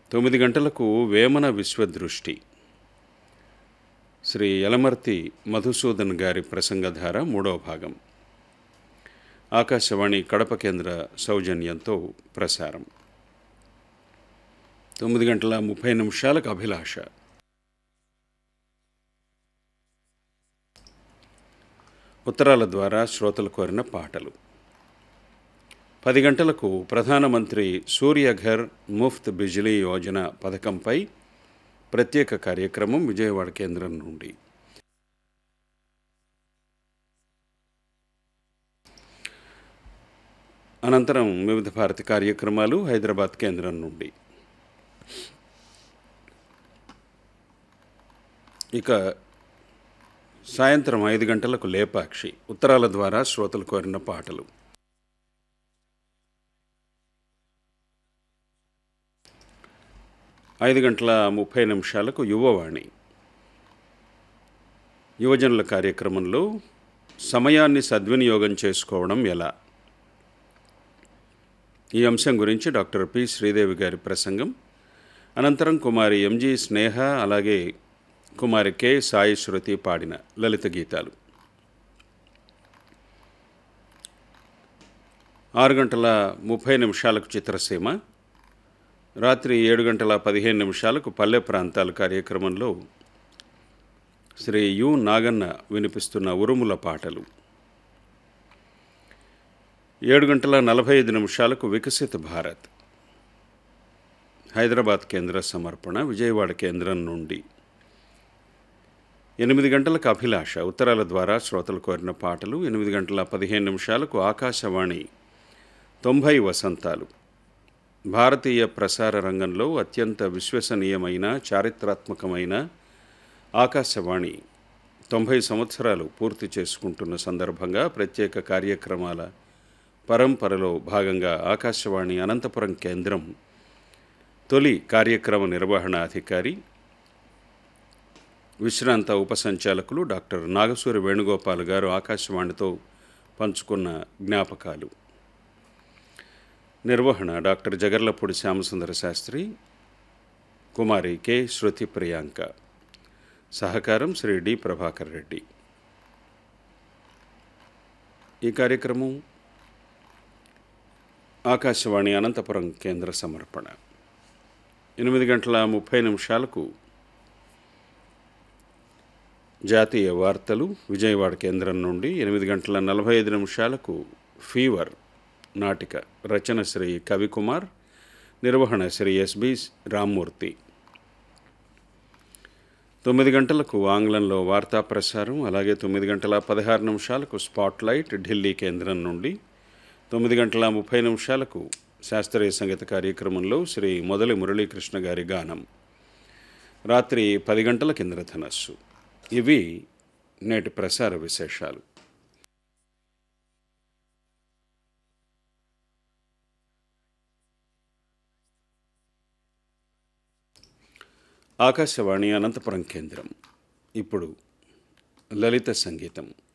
తొమ్మిది గంటలకు వేమన విశ్వదృష్టి శ్రీ యలమర్తి మధుసూదన్ గారి ప్రసంగధార మూడవ భాగం ఆకాశవాణి కడప కేంద్ర సౌజన్యంతో ప్రసారం తొమ్మిది గంటల ముప్పై నిమిషాలకు అభిలాష ఉత్తరాల ద్వారా శ్రోతలు కోరిన పాటలు పది గంటలకు ప్రధానమంత్రి సూర్యఘర్ ముఫ్త్ బిజిలీ యోజన పథకంపై ప్రత్యేక కార్యక్రమం విజయవాడ కేంద్రం నుండి అనంతరం వివిధ భారతి కార్యక్రమాలు హైదరాబాద్ కేంద్రం నుండి ఇక సాయంత్రం ఐదు గంటలకు లేపాక్షి ఉత్తరాల ద్వారా శ్రోతలు కోరిన పాటలు ఐదు గంటల ముప్పై నిమిషాలకు యువవాణి యువజనుల కార్యక్రమంలో సమయాన్ని సద్వినియోగం చేసుకోవడం ఎలా ఈ అంశం గురించి డాక్టర్ పి శ్రీదేవి గారి ప్రసంగం అనంతరం కుమారి ఎంజి స్నేహ అలాగే కుమారి కె సాయి శృతి పాడిన లలిత గీతాలు ఆరు గంటల ముప్పై నిమిషాలకు చిత్రసీమ రాత్రి ఏడు గంటల పదిహేను నిమిషాలకు పల్లె ప్రాంతాల కార్యక్రమంలో శ్రీ యు నాగన్న వినిపిస్తున్న ఉరుముల పాటలు ఏడు గంటల నలభై ఐదు నిమిషాలకు వికసిత భారత్ హైదరాబాద్ కేంద్ర సమర్పణ విజయవాడ కేంద్రం నుండి ఎనిమిది గంటలకు అభిలాష ఉత్తరాల ద్వారా శ్రోతలు కోరిన పాటలు ఎనిమిది గంటల పదిహేను నిమిషాలకు ఆకాశవాణి తొంభై వసంతాలు భారతీయ ప్రసార రంగంలో అత్యంత విశ్వసనీయమైన చారిత్రాత్మకమైన ఆకాశవాణి తొంభై సంవత్సరాలు పూర్తి చేసుకుంటున్న సందర్భంగా ప్రత్యేక కార్యక్రమాల పరంపరలో భాగంగా ఆకాశవాణి అనంతపురం కేంద్రం తొలి కార్యక్రమ నిర్వహణ అధికారి విశ్రాంత ఉప సంచాలకులు డాక్టర్ నాగసూరి వేణుగోపాల్ గారు ఆకాశవాణితో పంచుకున్న జ్ఞాపకాలు నిర్వహణ డాక్టర్ జగర్లపూడి శ్యామసుందర శాస్త్రి కుమారి కె శృతి ప్రియాంక సహకారం శ్రీ డి ప్రభాకర్ రెడ్డి ఈ కార్యక్రమం ఆకాశవాణి అనంతపురం కేంద్ర సమర్పణ ఎనిమిది గంటల ముప్పై నిమిషాలకు జాతీయ వార్తలు విజయవాడ కేంద్రం నుండి ఎనిమిది గంటల నలభై ఐదు నిమిషాలకు ఫీవర్ నాటిక రచన శ్రీ కవికుమార్ నిర్వహణ శ్రీ ఎస్బి రామ్మూర్తి తొమ్మిది గంటలకు ఆంగ్లంలో వార్తా ప్రసారం అలాగే తొమ్మిది గంటల పదహారు నిమిషాలకు స్పాట్లైట్ ఢిల్లీ కేంద్రం నుండి తొమ్మిది గంటల ముప్పై నిమిషాలకు శాస్త్రీయ సంగీత కార్యక్రమంలో శ్రీ మొదలి మురళీకృష్ణ గారి గానం రాత్రి పది గంటల కింద్రధనస్సు ఇవి నేటి ప్రసార విశేషాలు ఆకాశవాణి అనంతపురం కేంద్రం ఇప్పుడు లలిత సంగీతం